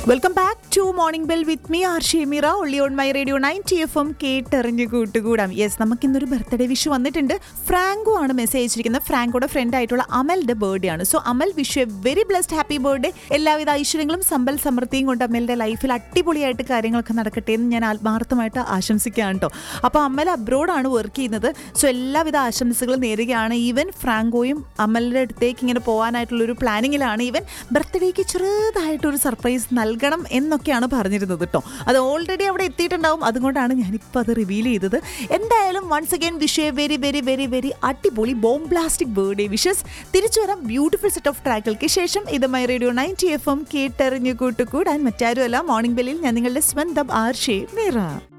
welcome back to morning bell with me R Shemeera ഒള്ളി on my radio ninety F M കേട്ടെറിഞ്ഞ് കൂട്ടുകൂടാം yes നമുക്ക് ഇന്നൊരു ബർത്ത്ഡേ വിഷ് വന്നിട്ടുണ്ട് ഫ്രാങ്കോ ആണ് മെസ്സേജ് അയച്ചിരിക്കുന്നത് ഫ്രാങ്കോയുടെ ഫ്രണ്ട് ആയിട്ടുള്ള അമലിന്റെ ബർത്ത്ഡേ ആണ് so Amal wish a very blessed happy birthday എല്ലാവിധ ഐശ്വര്യങ്ങളും സമ്പൽ സമൃദ്ധിയും കൊണ്ട് അമലിന്റെ ലൈഫിൽ അടിപൊളിയായിട്ട് കാര്യങ്ങളൊക്കെ നടക്കട്ടെ എന്ന് ഞാൻ ആത്മാർത്ഥമായിട്ട് ആശംസിക്കുകയാണ് കേട്ടോ അപ്പോൾ അമൽ അബ്രോഡാണ് വർക്ക് ചെയ്യുന്നത് സോ എല്ലാവിധ ആശംസകളും നേരുകയാണ് ഈവൻ ഫ്രാങ്കോയും അമലിന്റെ അടുത്തേക്ക് ഇങ്ങനെ പോകാനായിട്ടുള്ള ഒരു പ്ലാനിങ്ങിലാണ് ഈവൻ ബർത്ത്ഡേക്ക് ചെറുതായിട്ടൊരു സർപ്രൈസ് നൽകണം എന്നൊക്കെയാണ് പറഞ്ഞിരുന്നത് കേട്ടോ അത് ഓൾറെഡി അവിടെ എത്തിയിട്ടുണ്ടാവും അതുകൊണ്ടാണ് ഞാനിപ്പോൾ അത് റിവീൽ ചെയ്തത് എന്തായാലും once again wish a very very very very അടിപൊളി ബോം ബ്ലാസ്റ്റിക് ബർത്ത്ഡേ വിഷസ് തിരിച്ചു വരാം ബ്യൂട്ടിഫുൾ സെറ്റ് ഓഫ് ട്രാക്കുകൾക്ക് ശേഷം ഇത് my radio ninety F M കേട്ടെറിഞ്ഞു കൂട്ടുകൂടാൻ മറ്റാരുമല്ല മോർണിംഗ് ബെല്ലിൽ ഞാൻ നിങ്ങളുടെ സ്വന്തം ആർഷേ മീറ